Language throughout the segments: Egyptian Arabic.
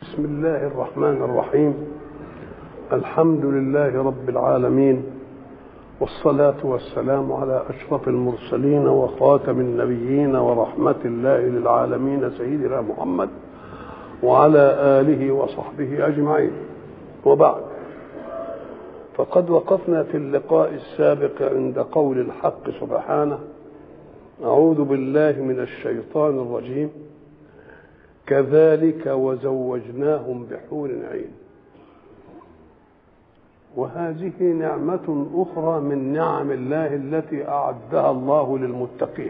بسم الله الرحمن الرحيم الحمد لله رب العالمين والصلاة والسلام على أشرف المرسلين وخاتم النبيين ورحمة الله للعالمين سيدنا محمد وعلى آله وصحبه أجمعين وبعد فقد وقفنا في اللقاء السابق عند قول الحق سبحانه أعوذ بالله من الشيطان الرجيم كذلك وزوجناهم بحور عين وهذه نعمة أخرى من نعم الله التي أعدها الله للمتقين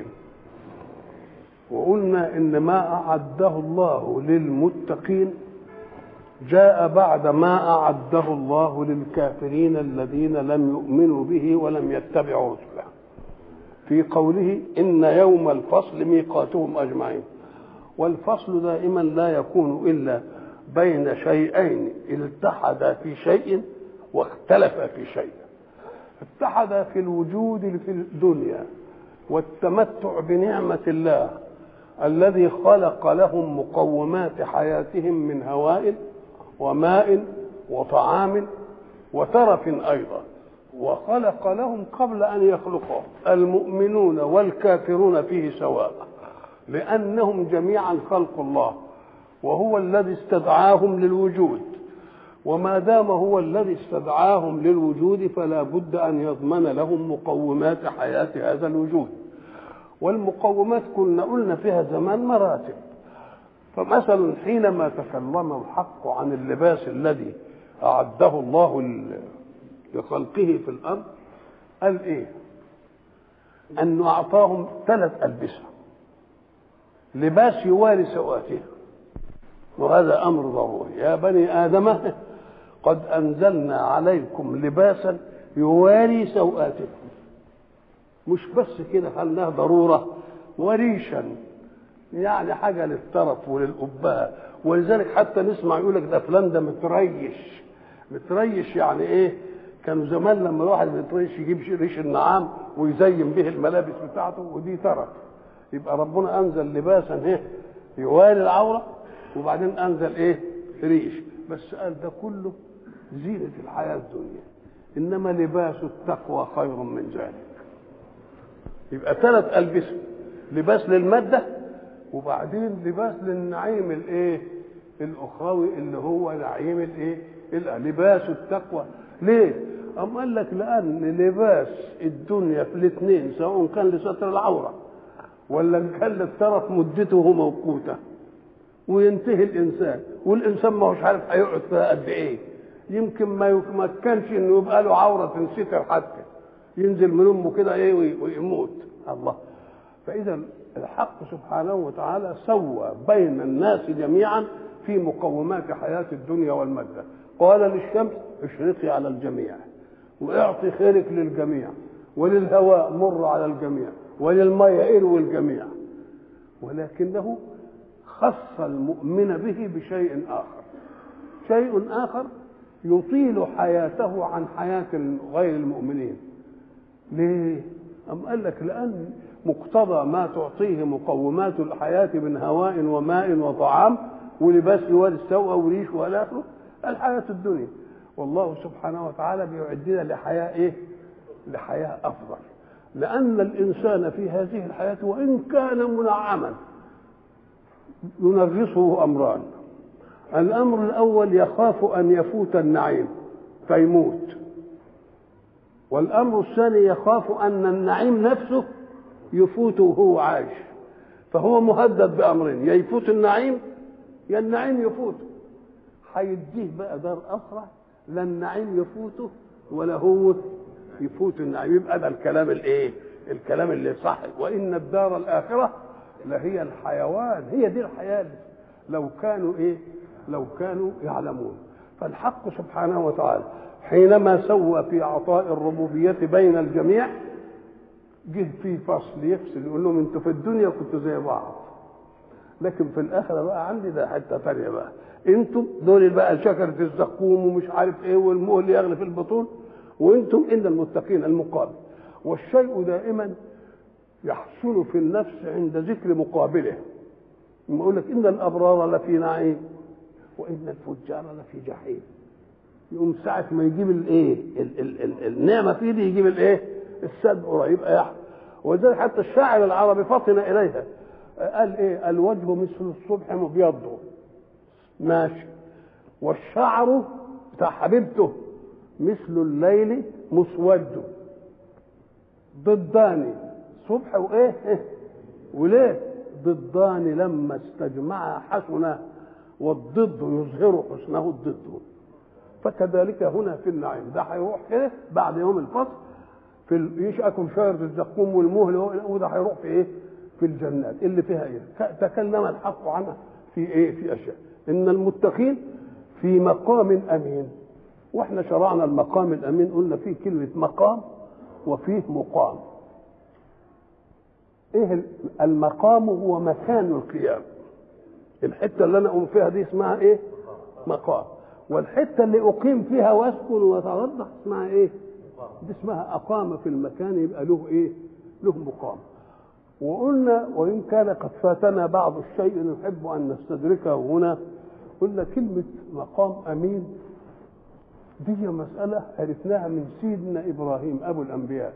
وقلنا إن ما أعده الله للمتقين جاء بعد ما أعده الله للكافرين الذين لم يؤمنوا به ولم يتبعوا رسله في قوله إن يوم الفصل ميقاتهم أجمعين والفصل دائما لا يكون إلا بين شيئين التحدا في شيء واختلفا في شيء اتحدا في الوجود في الدنيا والتمتع بنعمة الله الذي خلق لهم مقومات حياتهم من هواء وماء وطعام وترف أيضا وخلق لهم قبل أن يخلقهم المؤمنون والكافرون فيه سواء لأنهم جميعا خلق الله وهو الذي استدعاهم للوجود وما دام هو الذي استدعاهم للوجود فلا بد أن يضمن لهم مقومات حياة هذا الوجود والمقومات كنا قلنا فيها زمان مراتب فمثلا حينما تكلم الحق عن اللباس الذي أعده الله لخلقه في الأرض قال إيه أنه أعطاهم ثلاث ألبسة لباس يواري سواتها وهذا امر ضروري يا بني ادم قد انزلنا عليكم لباسا يواري سواتكم مش بس كده خلناها ضروره وريشا يعني حاجه للطرف وللقباء ولذلك حتى نسمع يقول لك ده فلان ده متريش متريش يعني ايه كانوا زمان لما الواحد متريش يجيب ريش النعام ويزين به الملابس بتاعته ودي ترف يبقى ربنا انزل لباسا ايه يواري العوره وبعدين انزل ايه ريش بس قال ده كله زينه الحياه الدنيا انما لباس التقوى خير من ذلك يبقى ثلاث البسه لباس للماده وبعدين لباس للنعيم الايه الاخروي اللي هو نعيم الايه لباس التقوى ليه أم قال لك لأن لباس الدنيا في الاثنين سواء كان لستر العورة ولا ان كان للطرف مدته موقوته وينتهي الانسان والانسان ما هوش عارف هيقعد فيها قد ايه يمكن ما يتمكنش انه يبقى له عوره تنستر حتى ينزل من امه كده ايه ويموت الله فاذا الحق سبحانه وتعالى سوى بين الناس جميعا في مقومات حياه الدنيا والماده قال للشمس اشرقي على الجميع واعطي خيرك للجميع وللهواء مر على الجميع وللمية اروي الجميع ولكنه خص المؤمن به بشيء آخر شيء آخر يطيل حياته عن حياة غير المؤمنين ليه؟ أم قال لك لأن مقتضى ما تعطيه مقومات الحياة من هواء وماء وطعام ولباس يواري السوء وريش وإلى آخره الحياة الدنيا والله سبحانه وتعالى بيعدنا لحياة إيه؟ لحياة أفضل لأن الإنسان في هذه الحياة وإن كان منعما ينغصه أمران الأمر الأول يخاف أن يفوت النعيم فيموت والأمر الثاني يخاف أن النعيم نفسه يفوته وهو عايش فهو مهدد بأمرين يا يفوت النعيم يا النعيم يفوته هيديه بقى دار أخرى لا النعيم يفوته ولا هو يفوت النعيم يبقى ده الكلام الايه الكلام اللي صح وان الدار الاخره لهي الحيوان هي دي الحياه لو كانوا ايه لو كانوا يعلمون فالحق سبحانه وتعالى حينما سوى في عطاء الربوبيه بين الجميع جه في فصل يفصل يقول لهم انتوا في الدنيا كنتوا زي بعض لكن في الاخره بقى عندي ده حته ثانيه بقى انتم دول بقى شجره الزقوم ومش عارف ايه والمهل يغلي في البطون وانتم ان المتقين المقابل والشيء دائما يحصل في النفس عند ذكر مقابله لما يقول لك ان الابرار لفي نعيم وان الفجار لفي جحيم يقوم ساعة ما يجيب الايه النعمة في دي يجيب الايه السد قريب يبقى ولذلك حتى الشاعر العربي فطن اليها قال ايه الوجه مثل الصبح مبيض ماشي والشعر بتاع حبيبته مثل الليل مسود ضدان صبح وايه إيه؟ وليه ضدان لما استجمعا حسنا والضد يظهر حسنه الضد فكذلك هنا في النعيم ده هيروح كده بعد يوم الفصل في يشأكم شجرة الزقوم والمهل وده هيروح في ايه؟ في الجنات اللي فيها ايه؟ تكلم الحق عنها في ايه؟ في اشياء ان المتقين في مقام امين واحنا شرعنا المقام الامين قلنا فيه كلمه مقام وفيه مقام ايه المقام هو مكان القيام الحته اللي انا اقوم فيها دي اسمها ايه مقام والحته اللي اقيم فيها واسكن واترضح اسمها ايه دي اسمها اقام في المكان يبقى له ايه له مقام وقلنا وان كان قد فاتنا بعض الشيء نحب ان نستدركه هنا قلنا كلمه مقام امين دي مساله عرفناها من سيدنا ابراهيم ابو الانبياء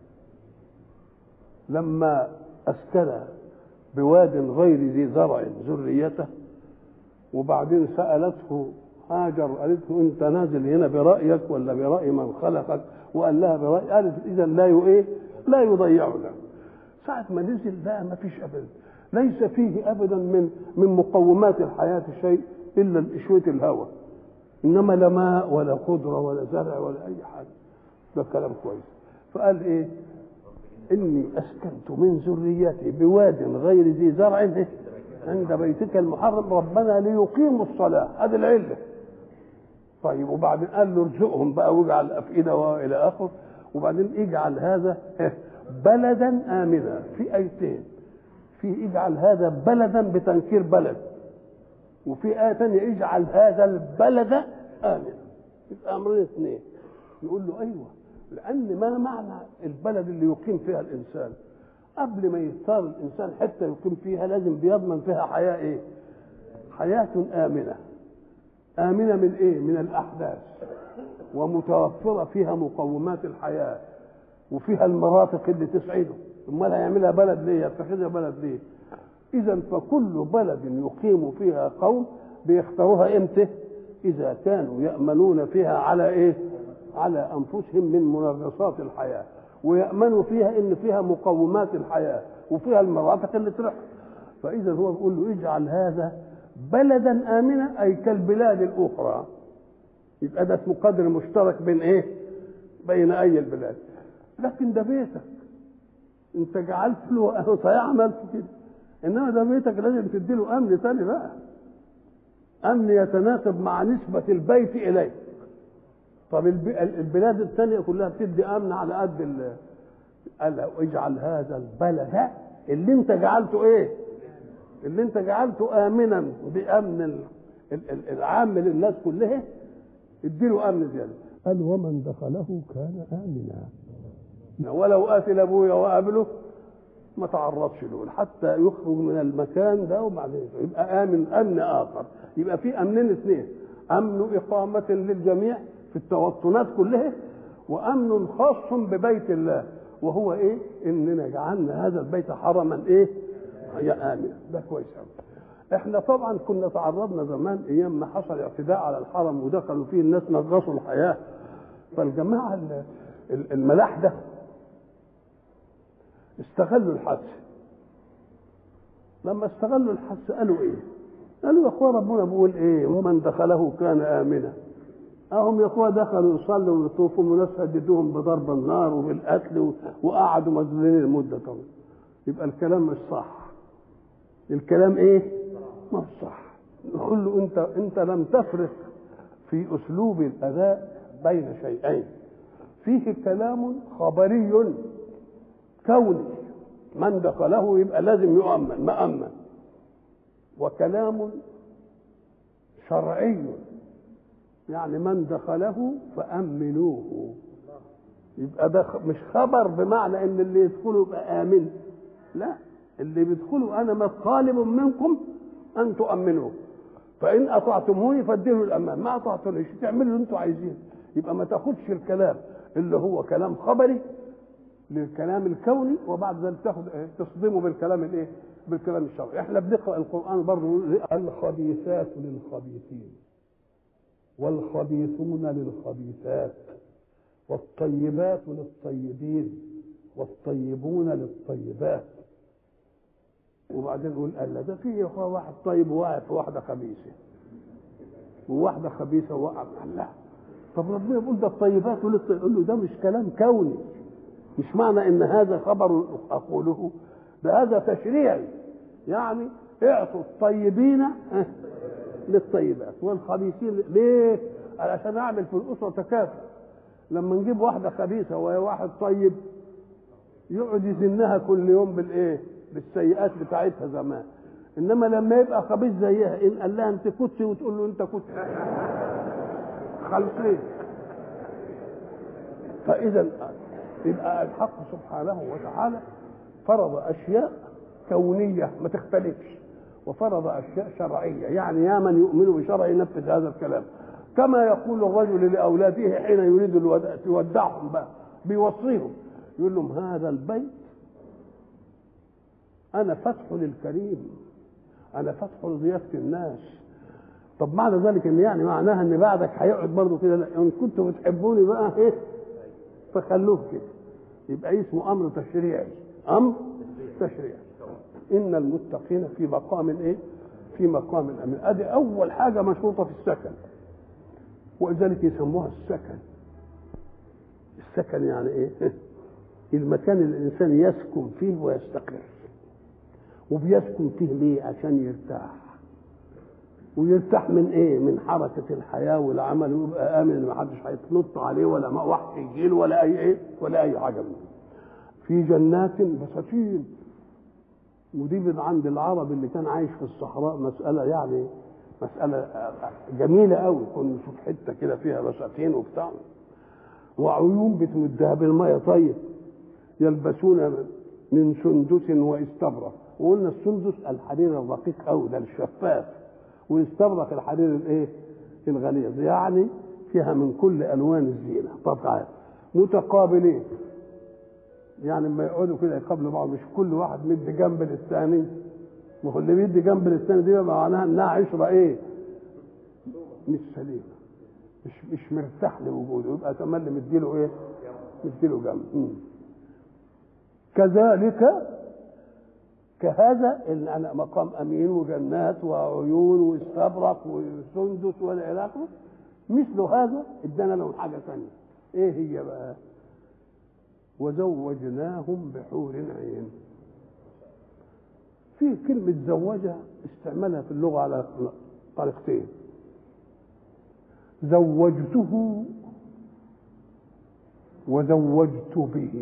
لما اسكن بواد غير ذي زرع ذريته وبعدين سالته هاجر قالت له انت نازل هنا برايك ولا براي من خلقك وقال لها براي قالت اذا لا ايه لا يضيعنا ساعة ما نزل لا ما فيش ابدا ليس فيه ابدا من من مقومات الحياة شيء الا شوية الهوى انما لا ماء ولا خضرة ولا زرع ولا اي حاجة ده كلام كويس فقال ايه اني اسكنت من ذريتي بواد غير ذي زرع عند بيتك المحرم ربنا ليقيموا الصلاة هذه العلة طيب وبعدين قال له ارزقهم بقى واجعل افئده والى اخره وبعدين اجعل هذا بلدا امنا في ايتين في اجعل هذا بلدا بتنكير بلد وفي ايه ثانيه اجعل هذا البلد امنا يبقى امرين اثنين يقول له ايوه لان ما معنى البلد اللي يقيم فيها الانسان قبل ما يختار الانسان حته يقيم فيها لازم بيضمن فيها حياه ايه حياه امنه آمنة من إيه؟ من الأحداث ومتوفرة فيها مقومات الحياة وفيها المرافق اللي تسعده امال هيعملها بلد ليه يتخذها بلد ليه اذا فكل بلد يقيم فيها قوم بيختاروها امتى اذا كانوا يامنون فيها على ايه على انفسهم من منغصات الحياه ويامنوا فيها ان فيها مقومات الحياه وفيها المرافق اللي تروح فاذا هو بيقول له اجعل هذا بلدا امنا اي كالبلاد الاخرى يبقى ده اسمه قدر مشترك بين ايه بين اي البلاد لكن ده بيتك انت جعلت له اهو صحيح عملت كده انما ده بيتك لازم تدي له امن ثاني بقى امن يتناسب مع نسبه البيت اليك طب البلاد الثانيه كلها بتدي امن على قد ال قال اجعل هذا البلد اللي انت جعلته ايه اللي انت جعلته امنا بامن العام للناس كلها اديله امن زياده قال ومن دخله كان امنا ولو قاتل ابويا وقابله ما تعرضش له حتى يخرج من المكان ده وبعدين يبقى امن امن اخر يبقى في امنين اثنين امن اقامه للجميع في التوطنات كلها وامن خاص ببيت الله وهو ايه اننا جعلنا هذا البيت حرما ايه يا امن ده كويس قوي احنا طبعا كنا تعرضنا زمان ايام ما حصل اعتداء على الحرم ودخلوا فيه الناس نغصوا الحياه فالجماعه الملاحده استغلوا الحدث لما استغلوا الحدث قالوا ايه قالوا يا اخوان ربنا بيقول ايه ومن دخله كان امنا اهم يا اخوان دخلوا يصلوا ويطوفوا وناس هددوهم بضرب النار وبالقتل وقعدوا مذلولين لمده طويله يبقى الكلام مش صح الكلام ايه ما صح نقول له انت انت لم تفرق في اسلوب الاداء بين شيئين فيه كلام خبري كوني من دخله يبقى لازم يؤمن مأمن وكلام شرعي يعني من دخله فأمنوه يبقى ده مش خبر بمعنى ان اللي يدخله يبقى آمن لا اللي بيدخلوا انا ما طالب منكم ان تؤمنوه فان اطعتموني فاديله الامان ما اطعتونيش تعملوا اللي انتوا عايزينه يبقى ما تاخدش الكلام اللي هو كلام خبري للكلام الكوني وبعد ذلك تاخد ايه تصدمه بالكلام الايه بالكلام الشرعي احنا بنقرا القران برضه الخبيثات للخبيثين والخبيثون للخبيثات والطيبات للطيبين والطيبون للطيبات وبعدين نقول الا ده في واحد طيب وواقع في واحده خبيثه وواحده خبيثه وقع الله طب ربنا يقول ده الطيبات وللطيبات يقول له ده مش كلام كوني مش معنى ان هذا خبر اقوله ده هذا تشريعي يعني اعطوا الطيبين للطيبات والخبيثين ليه؟ علشان اعمل في الاسره تكافؤ لما نجيب واحده خبيثه وهي واحد طيب يقعد يزنها كل يوم بالايه؟ بالسيئات بتاعتها زمان انما لما يبقى خبيث زيها ان قال لها انت كنت وتقول له انت كنت خلصين فاذا يبقى الحق سبحانه وتعالى فرض اشياء كونيه ما تختلفش وفرض اشياء شرعيه يعني يا من يؤمن بشرع ينفذ هذا الكلام كما يقول الرجل لاولاده حين يريد يودعهم بقى بيوصيهم يقول لهم هذا البيت انا فتح للكريم انا فتح لضيافه الناس طب معنى ذلك ان يعني معناها ان بعدك هيقعد برضه كده ان كنتوا بتحبوني بقى ايه فخلوه كده يبقى اسمه امر تشريعي امر تشريعي ان المتقين في مقام ايه في مقام امن ادي اول حاجه مشروطه في السكن ولذلك يسموها السكن السكن يعني ايه المكان اللي الانسان يسكن فيه ويستقر وبيسكن فيه ليه عشان يرتاح ويرتاح من ايه من حركه الحياه والعمل ويبقى امن ان ما حدش هيتنط عليه ولا ما وحش يجيله ولا اي ايه ولا اي حاجه منه في جنات بساتين ودي من عند العرب اللي كان عايش في الصحراء مساله يعني مساله جميله قوي كنا نشوف حته كده فيها بساتين وبتاع وعيون بتمدها بالميه طيب يلبسون من سندس واستبرق وقلنا السندس الحرير الرقيق قوي ده الشفاف واستبرق الحرير الايه الغليظ يعني فيها من كل الوان الزينه طبعا متقابلين يعني لما يقعدوا كده يقابلوا بعض مش كل واحد مدي جنب للثاني ما هو اللي بيدي جنب للثاني دي معناها انها عشره ايه مش سليمه مش مش مرتاح لوجوده يبقى تملي مديله ايه مديله جنب كذلك كهذا ان انا مقام امين وجنات وعيون واستبرق وسندس والى اخره مثل هذا ادانا لهم حاجه ثانيه ايه هي بقى وزوجناهم بحور عين في كلمة زوجها استعملها في اللغة على طريقتين زوجته وزوجت به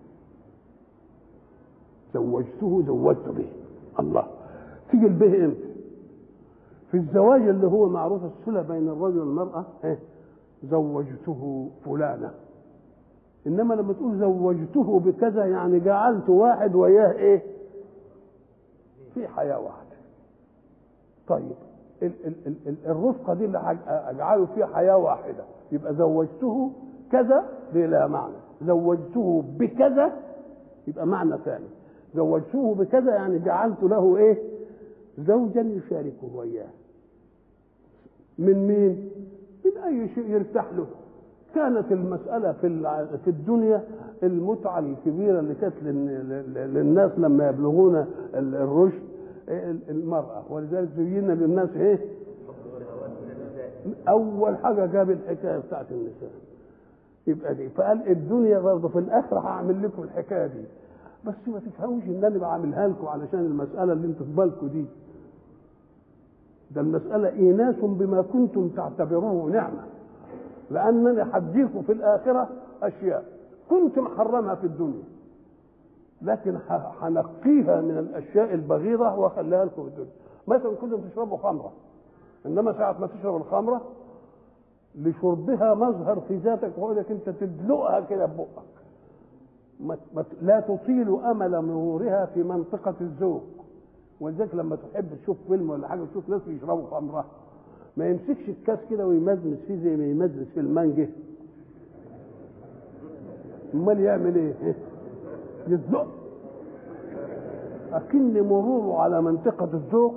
زوجته زوجت به الله تيجي البه امتى في الزواج اللي هو معروف الصلة بين الرجل والمرأة ايه زوجته فلانة انما لما تقول زوجته بكذا يعني جعلت واحد وياه ايه في حياة واحدة طيب ال ال ال ال الرفقة دي اللي اجعله فيها حياة واحدة يبقى زوجته كذا دي لها معنى زوجته بكذا يبقى معنى ثاني زوجته بكذا يعني جعلت له ايه زوجا يشاركه وياه من مين من اي شيء يرتاح له كانت المسألة في في الدنيا المتعة الكبيرة اللي كانت للناس لما يبلغون الرشد المرأة ولذلك زينا للناس ايه؟ أول حاجة جاب الحكاية بتاعت النساء يبقى دي فقال الدنيا برضه في الآخرة هعمل لكم الحكاية دي بس ما تفهموش إن أنا بعملها لكم علشان المسألة اللي أنتوا في بالكم دي ده المسألة إيناس بما كنتم تعتبروه نعمة لأنني هديكم في الآخرة أشياء كنت محرمها في الدنيا لكن هنقيها من الأشياء البغيضة وأخليها لكم في الدنيا مثلا كنتم تشربوا خمرة إنما ساعة ما تشرب الخمرة لشربها مظهر في ذاتك وهو انك انت تدلقها كده ببقك ما لا تطيل امل مرورها في منطقه الذوق ولذلك لما تحب تشوف فيلم ولا حاجه تشوف ناس بيشربوا خمره ما يمسكش الكاس كده ويمزمز فيه زي ما يمزمز في المانجه امال يعمل ايه؟ يزق اكن مروره على منطقه الذوق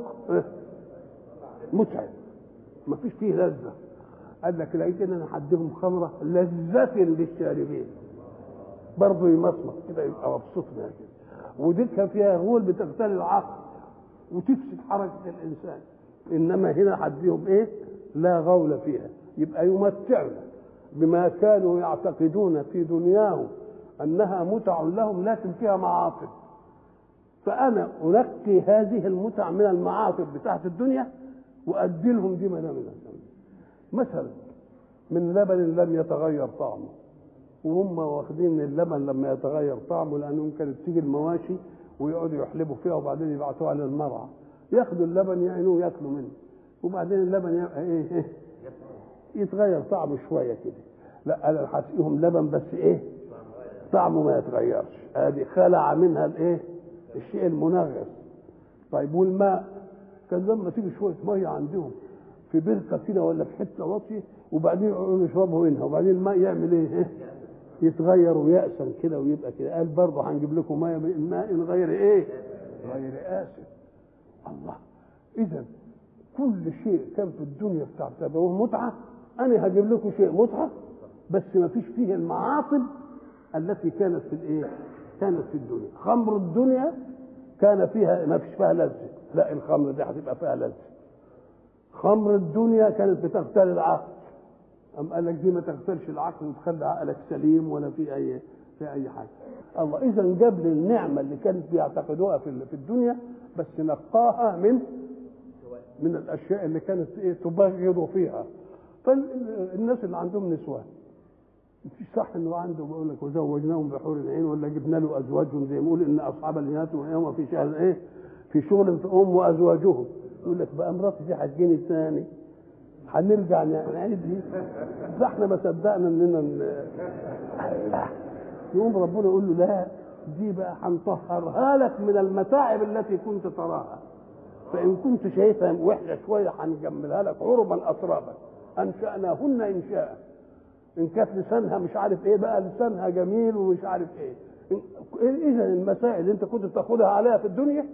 متعب ما فيش فيه لذه قال لك لقيت ان انا هديهم خمره لذة للشاربين برضه يمصمص كده يبقى مبسوط منها كده ودي كان فيها غول بتغتال العقل وتفسد حركه الانسان انما هنا هديهم ايه؟ لا غول فيها يبقى يمتعنا بما كانوا يعتقدون في دنياهم انها متع لهم لكن فيها معاصب فانا انقي هذه المتع من المعاصب بتاعت الدنيا وادي لهم دي منها من مثلا من لبن لم يتغير طعمه وهم واخدين اللبن لما يتغير طعمه لانهم كانت تيجي المواشي ويقعدوا يحلبوا فيها وبعدين يبعتوها للمرعى ياخدوا اللبن يعينوه ياكلوا منه وبعدين اللبن يبقى ايه, إيه يتغير طعمه شويه كده لا انا هسقيهم لبن بس ايه طعمه ما يتغيرش ادي خلع منها الايه الشيء المنغص طيب والماء كان لما تيجي شويه ميه عندهم في بركه كده ولا في حته واطيه وبعدين يقعدوا يشربوا منها وبعدين الماء يعمل ايه؟ يتغير ويأسن كده ويبقى كده قال برضه هنجيب لكم ميه من ماء غير ايه؟ غير آسن الله اذا كل شيء كان في الدنيا بتعتبروه متعه انا هجيب لكم شيء متعه بس ما فيش فيه المعاصب التي كانت في الايه؟ كانت في الدنيا خمر الدنيا كان فيها ما فيش فيها لذه لا الخمر دي هتبقى فيها لذه خمر الدنيا كانت بتغتال العقل أم قال لك دي ما تغتالش العقل وتخلي عقلك سليم ولا في أي في أي حاجة الله إذا جاب لي النعمة اللي كانت بيعتقدوها في في الدنيا بس نقاها من من الأشياء اللي كانت إيه تبغض فيها فالناس اللي عندهم نسوان مش صح انه عنده بيقول لك وزوجناهم بحور العين ولا جبنا له ازواجهم زي ما يقول ان اصحاب الجنات يوم في شهر ايه في شغل في ام وازواجهم يقول لك بقى مراتي دي هتجيني ثاني هنرجع نعيد دي فاحنا ما صدقنا اننا لا يقوم ربنا يقول له لا دي بقى هنطهرها لك من المتاعب التي كنت تراها فان كنت شايفها وحشه شويه هنجملها لك عربا اترابا انشاناهن انشاء ان كانت لسانها مش عارف ايه بقى لسانها جميل ومش عارف ايه اذا المسائل اللي انت كنت بتاخدها عليها في الدنيا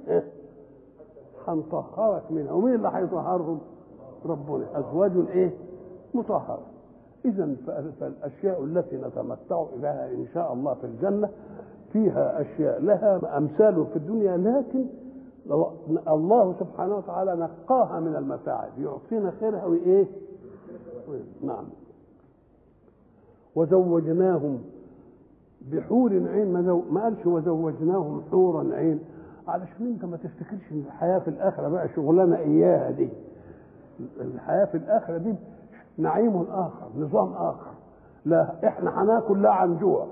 هنطهرك منها ومين اللي هيطهرهم ربنا ازواج ايه مطهره اذا فالاشياء التي نتمتع بها ان شاء الله في الجنه فيها اشياء لها امثال في الدنيا لكن الله سبحانه وتعالى نقاها من المتاعب يعطينا خيرها وايه نعم وزوجناهم بحور عين ما قالش وزوجناهم حورا عين علشان انت ما تفتكرش ان الحياه في الاخره بقى شغلانه اياها دي الحياه في الاخره دي نعيم اخر نظام اخر لا احنا هناكل لا عن جوع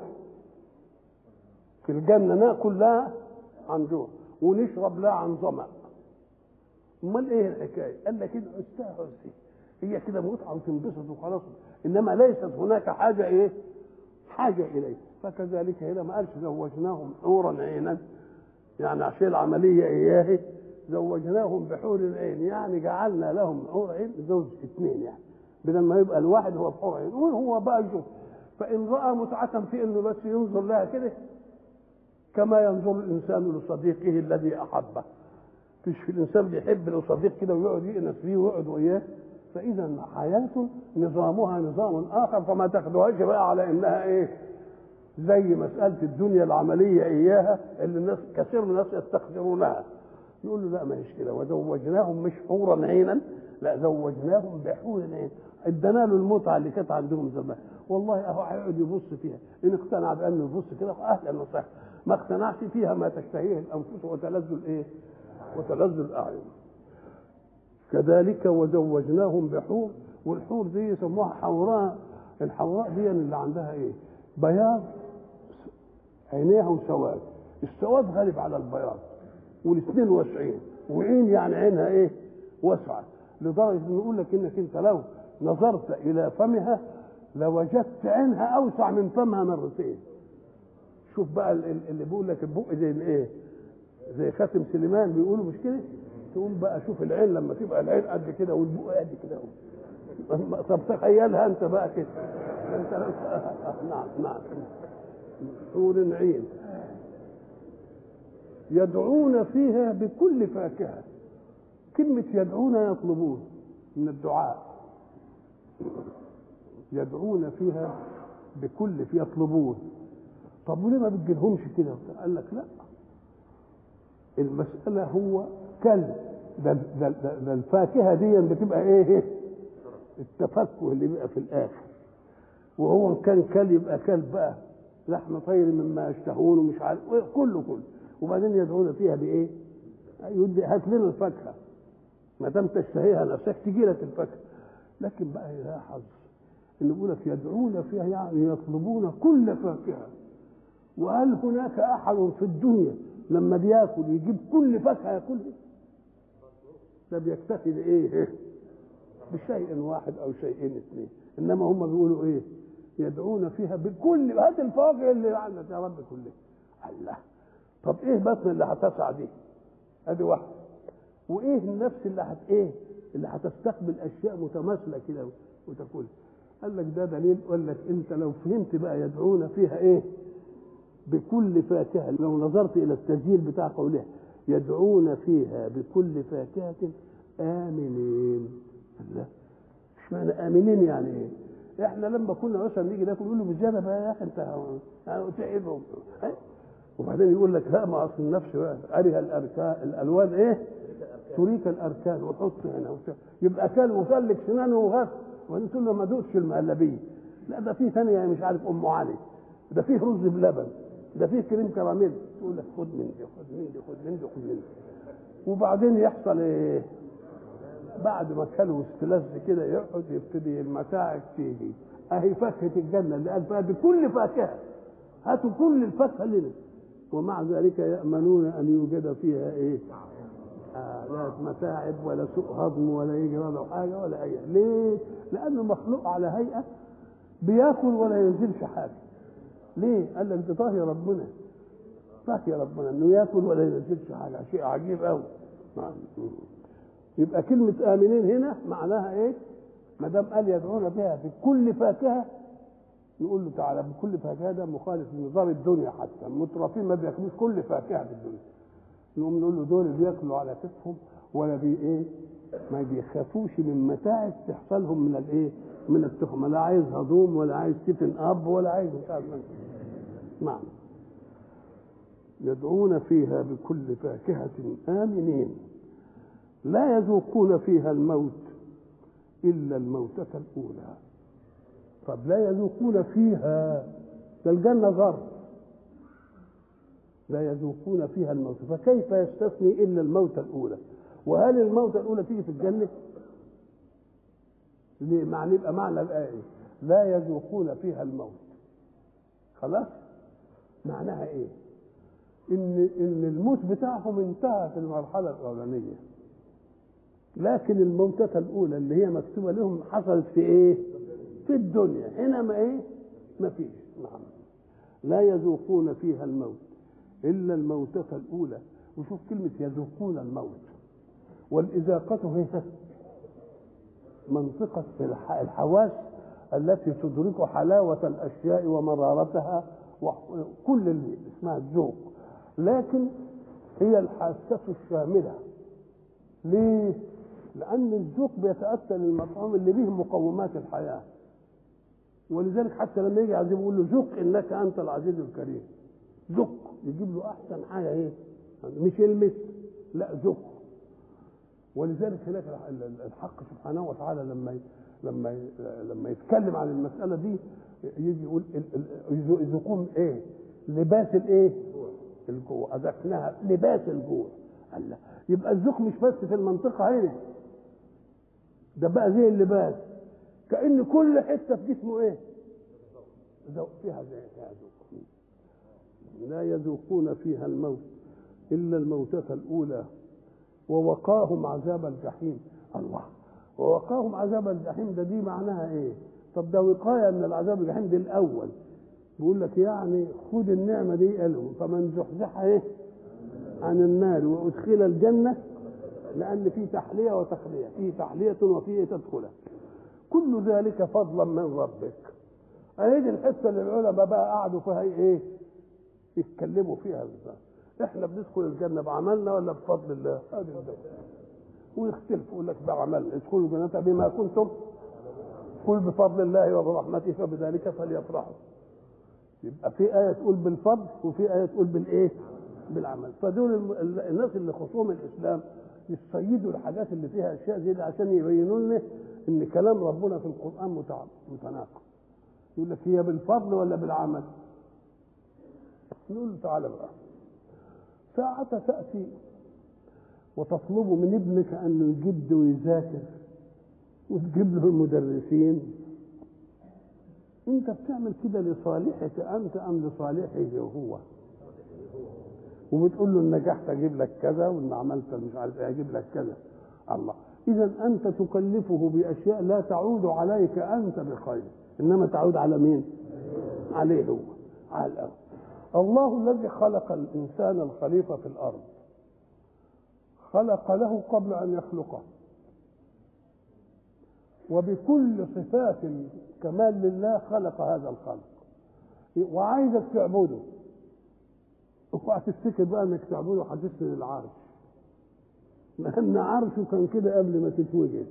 في الجنه ناكل لا عن جوع ونشرب لا عن ظمأ امال ايه الحكايه قال لك كده استهزئ هي كده متعه وتنبسط وخلاص انما ليست هناك حاجه ايه حاجه اليه فكذلك هنا ما قالش زوجناهم حورا عينا يعني عشان العمليه اياه زوجناهم بحور العين يعني جعلنا لهم حور عين زوج اثنين يعني بدل ما يبقى الواحد هو بحور عين وهو بقى يشوف فان راى متعه في انه بس ينظر لها كده كما ينظر الانسان لصديقه الذي احبه فيش في الانسان بيحب له صديق كده ويقعد يأنس فيه ويقعد وياه فاذا حياه نظامها نظام اخر فما تاخدوهاش بقى على انها ايه زي مساله الدنيا العمليه اياها اللي الناس كثير من الناس يستخسرونها يقول له لا ما هيش كده وزوجناهم مش حورا عينا لا زوجناهم بحور عين ادانا له المتعه اللي كانت عندهم زمان والله اهو هيقعد يبص فيها ان اقتنع بانه يبص كده اهلا وسهلا ما اقتنعش فيها ما تشتهيه الانفس وتلذ الايه وتلذ الاعين كذلك وزوجناهم بحور والحور دي يسموها حوراء الحوراء دي اللي عندها ايه بياض عينيها وسواد السواد غالب على البياض والاثنين واسعين وعين يعني عينها ايه واسعه لدرجه انه يقول لك انك انت لو نظرت الى فمها لوجدت عينها اوسع من فمها مرتين شوف بقى اللي بيقول لك البق زي الايه زي خاتم سليمان بيقولوا مش كده تقوم بقى شوف العين لما تبقى العين قد كده والبق قد كده طب تخيلها انت بقى كده انت نعم نعم حور عين يدعون فيها بكل فاكهة كلمة يدعون يطلبون من الدعاء يدعون فيها بكل يطلبون طب وليه ما بتجيلهمش كده قال لك لا المسألة هو كلب ده, ده, ده, ده الفاكهة دي بتبقى ايه التفكه اللي بيبقى في الآخر وهو كان كلب يبقى كلب بقى لحم طير مما يشتهون ومش عارف كله كله وبعدين يدعون فيها بايه؟ يدي هات لنا الفاكهه ما دام تشتهيها نفسك تجي لك الفاكهه لكن بقى يا حظ اللي بيقول لك يدعون فيها يعني يطلبون كل فاكهه وهل هناك احد في الدنيا لما بياكل يجيب كل فاكهه ياكلها ده بيكتفي بايه؟ بشيء واحد او شيئين اثنين انما هم بيقولوا ايه؟ يدعون فيها بكل هات الفواكه اللي عندك يا رب كلها الله طب ايه بطن اللي هتسعى دي ادي واحده وايه النفس اللي هت ايه اللي هتستقبل اشياء متماثله كده وتاكلها قال لك ده دليل قال لك انت لو فهمت بقى يدعون فيها ايه بكل فاكهه لو نظرت الى التسجيل بتاع قولها يدعون فيها بكل فاكهه امنين الله مش معنى امنين يعني ايه احنا لما كنا مثلا نيجي ناكل نقول له بزياده بقى يا اخي انت تعبهم وبعدين يقول لك لا ما اصل النفس بقى ارها الاركان الالوان ايه؟ تريك الاركان وحط هنا يبقى كل وسلك سنانه وغف وانت له ما دوقش المهلبيه لا ده في ثانيه مش عارف ام علي ده فيه رز بلبن ده فيه كريم كراميل تقول لك خد من دي خد من دي خد من دي خد من دي وبعدين يحصل ايه؟ بعد ما كلوا استلذ كده يقعد يبتدي المتاعب تيجي اهي فاكهه الجنه اللي قال فيها بكل فاكهه هاتوا كل الفاكهه لنا ومع ذلك يامنون ان يوجد فيها ايه؟ آه لا متاعب ولا سوء هضم ولا يجرى له حاجه ولا اي ليه؟ لانه مخلوق على هيئه بياكل ولا ينزلش حاجه ليه؟ قال لك ده طاهي ربنا طاهي ربنا انه ياكل ولا ينزلش حاجه شيء عجيب قوي يبقى كلمة آمنين هنا معناها إيه؟ ما دام قال يدعون بها في كل فاكهة نقول له تعالى بكل فاكهة ده مخالف لنظام الدنيا حتى المترفين ما بياكلوش كل فاكهة في الدنيا نقوم نقول له دول بياكلوا على كتفهم ولا بي إيه؟ ما بيخافوش من متاعب تحصلهم من الإيه؟ من التخمة لا عايز هضوم ولا عايز سيفن أب ولا عايز مش عارف نعم يدعون فيها بكل فاكهة آمنين لا يذوقون فيها الموت إلا الموتة الأولى طب لا يذوقون فيها ده الجنة ظرف لا يذوقون فيها الموت فكيف يستثني إلا الموتة الأولى وهل الموتة الأولى تيجي في الجنة ليه معنى يبقى معنى الآية لا يذوقون فيها الموت خلاص معناها ايه ان ان الموت بتاعهم انتهى في المرحله الاولانيه لكن الموتة الأولى اللي هي مكتوبة لهم حصلت في إيه؟ في الدنيا هنا ما إيه؟ ما فيش نعم لا يذوقون فيها الموت إلا الموتة الأولى وشوف كلمة يذوقون الموت والإذاقة هي منطقة الحواس التي تدرك حلاوة الأشياء ومرارتها وكل اللي اسمها الذوق لكن هي الحاسة الشاملة ليه؟ لأن الذوق بيتأتى للمطعوم اللي به مقومات الحياة ولذلك حتى لما يجي عايز يقول له ذوق إنك أنت العزيز الكريم ذوق يجيب له أحسن حاجة إيه؟ مش يلمس لا ذوق ولذلك هناك الحق سبحانه وتعالى لما لما لما يتكلم عن المسألة دي يجي يقول يذوقون إيه؟ لباس الإيه؟ الجوع أذقناها لباس الجوع الله يبقى الذوق مش بس في المنطقة هنا ده بقى زي اللباس كأن كل حتة في جسمه ايه ذوق فيها زي فيها ذوق لا يذوقون فيها الموت إلا الموتة الأولى ووقاهم عذاب الجحيم الله ووقاهم عذاب الجحيم ده دي معناها ايه طب ده وقاية من العذاب الجحيم دي الأول بيقول لك يعني خد النعمة دي قالهم فمن زحزح ايه عن النار وادخل الجنه لان في تحليه وتخليه في تحليه وفي تدخله كل ذلك فضلا من ربك اهي دي الحته اللي العلماء بقى قعدوا فيها ايه يتكلموا فيها بالذات احنا بندخل الجنه بعملنا ولا بفضل الله هذه الدولة. ويختلفوا يقول لك بعمل ادخلوا الجنه بما كنتم قل بفضل الله وبرحمته فبذلك فليفرحوا يبقى في آية تقول بالفضل وفي آية تقول بالإيه؟ بالعمل فدول الم- الناس اللي خصوم الإسلام يصيدوا الحاجات اللي فيها أشياء زي دي عشان يبينوا لنا إن كلام ربنا في القرآن متع- متناقض يقول لك هي بالفضل ولا بالعمل؟ نقول له تعالى بقى ساعة تأتي وتطلب من ابنك أنه يجد ويذاكر وتجيب له المدرسين انت بتعمل كده لصالحك انت ام لصالحه هو وبتقول له ان نجحت اجيب لك كذا وان عملت مش عارف ايه اجيب لك كذا الله اذا انت تكلفه باشياء لا تعود عليك انت بخير انما تعود على مين عليه هو على الارض الله الذي خلق الانسان الخليفه في الارض خلق له قبل ان يخلقه وبكل صفات الكمال لله خلق هذا الخلق وعايزك تعبده اوعى تفتكر بقى انك تعبده هتسند العرش لان عرشه كان كده قبل ما تتوجد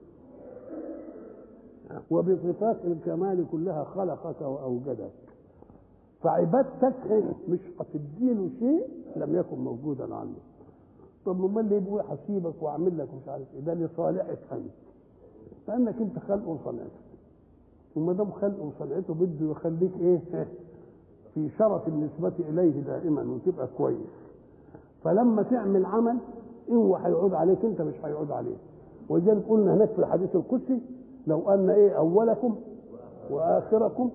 وبصفات الكمال كلها خلقك واوجدك فعبادتك مش هتديله شيء لم يكن موجودا عنده طب امال ليه بيقول هسيبك واعمل لك مش عارف ايه ده لصالحك انت لانك انت خلقه وصنعته وما دام خلقه وصنعته بده يخليك ايه في شرف النسبة إليه دائما وتبقى كويس فلما تعمل عمل هو هيعود عليك انت مش هيعود عليه ولذلك قلنا هناك في الحديث القدسي لو ان ايه اولكم واخركم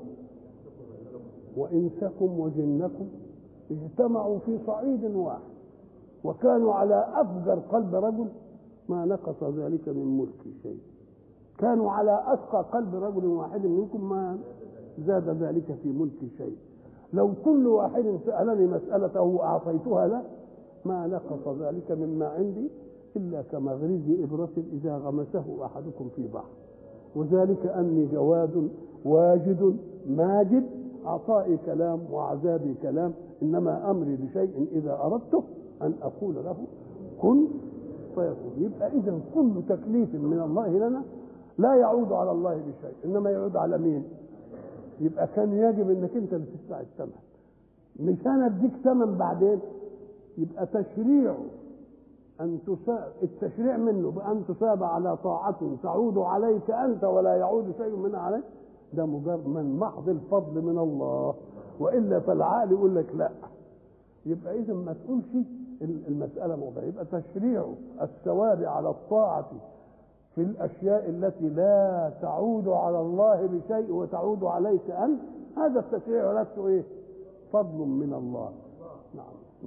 وانسكم وجنكم اجتمعوا في صعيد واحد وكانوا على افجر قلب رجل ما نقص ذلك من ملك شيء كانوا على اتقى قلب رجل واحد منكم ما زاد ذلك في ملك شيء لو كل واحد سالني مسالته واعطيتها له ما نقص ذلك مما عندي الا كمغرز ابره اذا غمسه احدكم في بحر وذلك اني جواد واجد ماجد عطائي كلام وعذابي كلام انما امري بشيء اذا اردته ان اقول له كن فيكون يبقى اذا كل تكليف من الله لنا لا يعود على الله بشيء انما يعود على مين يبقى كان يجب انك انت اللي تدفع الثمن مش انا اديك ثمن بعدين يبقى تشريع ان تساب التشريع منه بان تساب على طاعة تعود عليك انت ولا يعود شيء منها عليك ده مجرد من محض الفضل من الله والا فالعقل يقول لك لا يبقى اذا ما تقولش المساله موضوع يبقى تشريع الثواب على الطاعه في الاشياء التي لا تعود على الله بشيء وتعود عليك انت هذا التشريع نفسه ايه فضل من الله نعم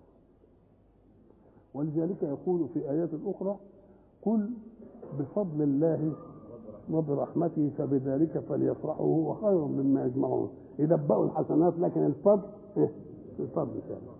ولذلك يقول في ايات اخرى قل بفضل الله وبرحمته فبذلك فليفرحوا هو خير مما يجمعون يدبقوا الحسنات لكن الفضل إيه؟ الفضل ثاني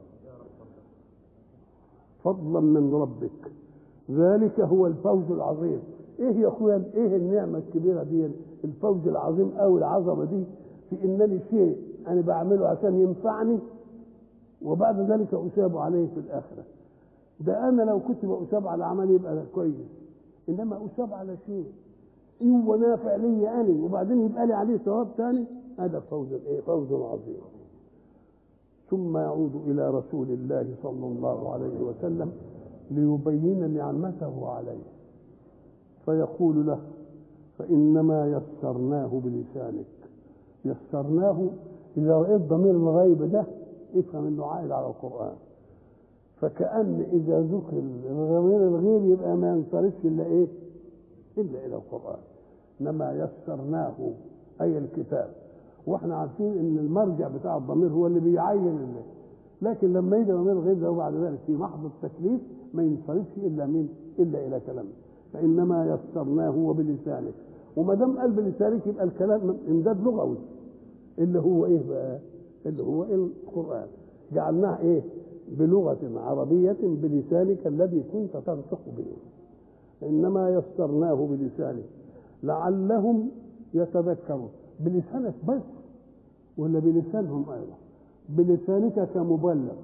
فضلا من ربك ذلك هو الفوز العظيم ايه يا اخويا ايه النعمه الكبيره دي الفوز العظيم او العظمه دي في انني شيء انا بعمله عشان ينفعني وبعد ذلك اثاب عليه في الاخره ده انا لو كنت بأثاب على عملي يبقى كويس انما اثاب على شيء هو نافع لي انا وبعدين يبقى لي عليه ثواب ثاني هذا فوز ايه فوز عظيم ثم يعود الى رسول الله صلى الله عليه وسلم ليبين نعمته عليه فيقول له فانما يسرناه بلسانك يسرناه اذا رايت ضمير الغيب ده افهم انه عائد على القران فكأن إذا ذكر الضمير الغيب يبقى ما ينصرفش إلا إيه؟ إلا إلى القرآن إنما يسرناه أي الكتاب واحنا عارفين ان المرجع بتاع الضمير هو اللي بيعين اللي. لكن لما يجي ضمير غير ده وبعد ذلك في محض التكليف ما ينصرفش الا من الا الى كلامه فانما يسرناه وبلسانك وما دام قال بلسانك يبقى الكلام امداد لغوي اللي هو ايه بقى؟ اللي هو إيه القران جعلناه ايه؟ بلغة عربية بلسانك الذي كنت تنطق به إنما يسرناه بلسانك لعلهم يتذكرون بلسانك بس ولا بلسانهم أيضا بلسانك كمبلغ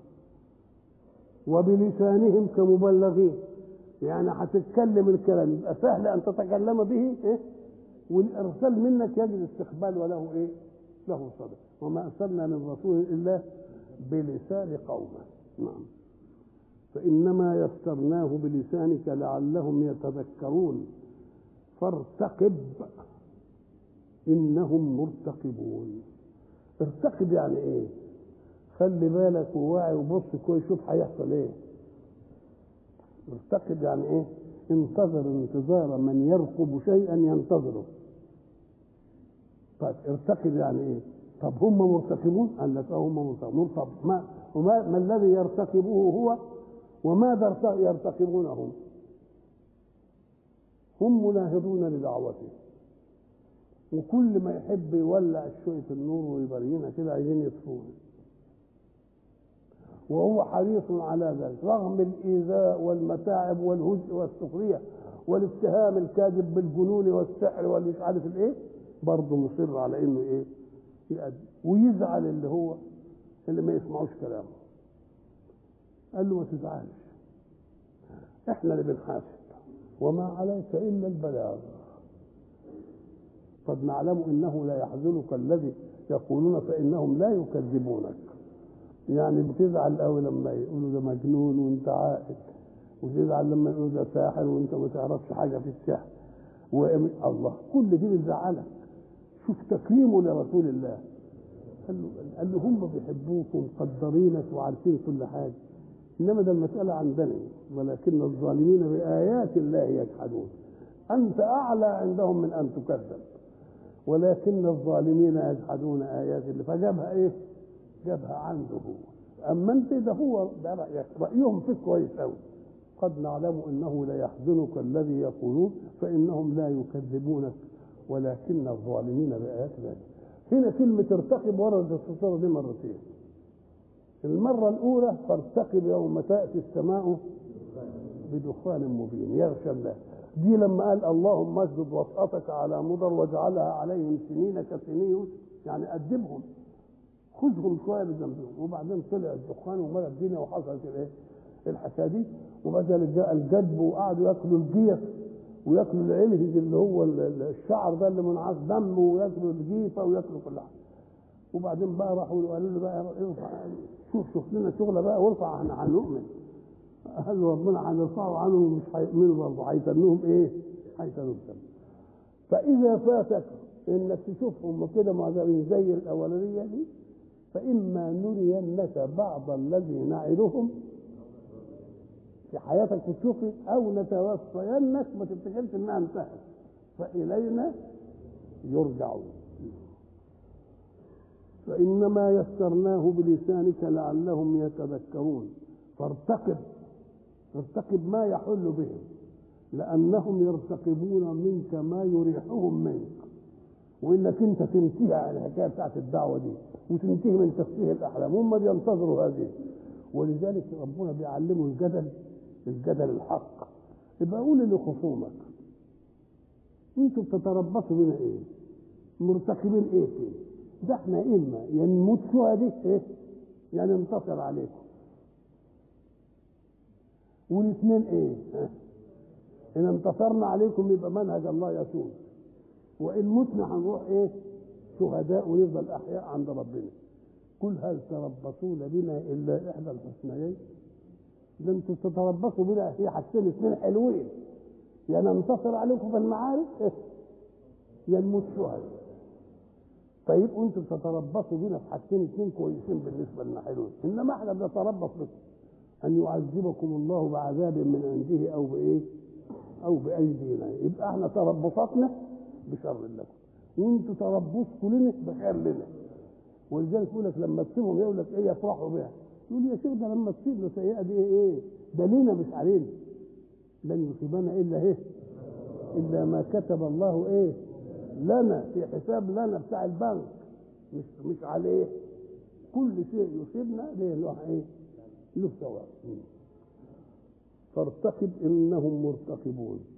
وبلسانهم كمبلغين يعني هتتكلم الكلام يبقى سهل ان تتكلم به ايه والارسال منك يجد استقبال وله ايه له صدر وما ارسلنا من رسول الا بلسان قومه نعم فانما يسرناه بلسانك لعلهم يتذكرون فارتقب انهم مرتقبون ارتقب يعني ايه خلي بالك وواعي وبص كويس شوف هيحصل ايه ارتقب يعني ايه انتظر انتظار من يرقب شيئا ينتظره طيب ارتقب يعني ايه طب هم مرتقبون قال لك اه هم مرتقبون طب ما وما ما الذي يرتقبه هو وماذا يرتقبونه هم مناهضون لدعوته وكل ما يحب يولع شوية النور ويبرينا كده عايزين يطفوه وهو حريص على ذلك رغم الإيذاء والمتاعب والهزء والسخرية والاتهام الكاذب بالجنون والسحر والمش عارف الايه برضه مصر على انه ايه يأدي ويزعل اللي هو اللي ما يسمعوش كلامه قال له ما تزعلش احنا اللي بنحاسب وما عليك الا البلاغ قد نعلم انه لا يحزنك الذي يقولون فانهم لا يكذبونك يعني بتزعل قوي لما يقولوا ده مجنون وانت عاقل وتزعل لما يقولوا ده ساحر وانت ما تعرفش حاجه في السحر الله كل دي بتزعلك شوف تكريمه لرسول الله قال له قال له هم بيحبوك ومقدرينك وعارفين كل حاجه انما ده المساله عندنا ولكن الظالمين بايات الله يجحدون انت اعلى عندهم من ان تكذب ولكن الظالمين يجحدون ايات الله فجابها ايه؟ جابها عنده هو اما انت ده هو ده رايك رايهم فيك كويس قوي قد نعلم انه لا يحزنك الذي يقولون فانهم لا يكذبونك ولكن الظالمين بايات الله هنا كلمة ارتقب وردت في الصورة دي مرتين المرة الأولى فارتقب يوم تأتي السماء بدخان مبين يغشى الله دي لما قال اللهم اسجد وطأتك على مضر واجعلها عليهم سنين كسنين يعني أدبهم خذهم شويه بذنبهم وبعدين طلع الدخان وملى الدنيا وحصلت الايه؟ الحكايه دي وبعدين جاء الجدب وقعدوا ياكلوا الجيف وياكلوا العلهج اللي هو الشعر ده اللي منعاش دم وياكلوا الجيفه وياكلوا كل حاجه وبعدين بقى راحوا قالوا له بقى ارفع شوف شوف لنا شغله بقى وارفع احنا هنؤمن قال له ربنا هنرفعه عنهم مش هيؤمنوا برضه هيتنوهم ايه؟ هيتنوهم فاذا فاتك انك تشوفهم كده معجبين زي الاولانيه دي فإما نرينك بعض الذي نعدهم في حياتك وتشوفي أو نتوفينك ما تفتكرش إنها انتهت فإلينا يرجعون فإنما يسرناه بلسانك لعلهم يتذكرون فارتقب ارتقب ما يحل بهم لأنهم يرتقبون منك ما يريحهم منك وانك انت تنتهي عن الحكايه بتاعت الدعوه دي وتنتهي من تفسير الاحلام هم بينتظروا هذه ولذلك ربنا بيعلمه الجدل الجدل الحق يبقى قول لخصومك انتوا بتتربصوا بنا ايه؟ مرتكبين ايه فيه؟ ده احنا اما يا نموت شهداء ايه؟ يعني ننتصر عليكم والاثنين ايه؟ ان انتصرنا عليكم يبقى منهج الله يسوع وان متنا هنروح ايه شهداء ونفضل احياء عند ربنا قل هل تربصون بنا الا احدى الحسنيين ده انتوا تتربصوا بنا في حاجتين اثنين حلوين يا ننتصر عليكم في المعارك إيه؟ يا نموت شهداء فيبقوا انتوا بتتربصوا بنا في حاجتين اثنين كويسين بالنسبه لنا حلوين انما احنا بنتربص بكم ان يعذبكم الله بعذاب من عنده او بايه او بايدينا يبقى احنا تربصاتنا بشر لكم وانتوا تربصكم لنا بخير لنا ولذلك يقول لك لما تصيبهم يقول لك ايه يفرحوا بها يقول يا شيخ ده لما تصيبنا سيئه دي ايه ده لينا مش علينا لن يصيبنا الا ايه الا ما كتب الله ايه لنا في حساب لنا بتاع البنك مش مش عليه كل شيء يصيبنا ليه له ايه له ثواب فارتقب انهم مرتقبون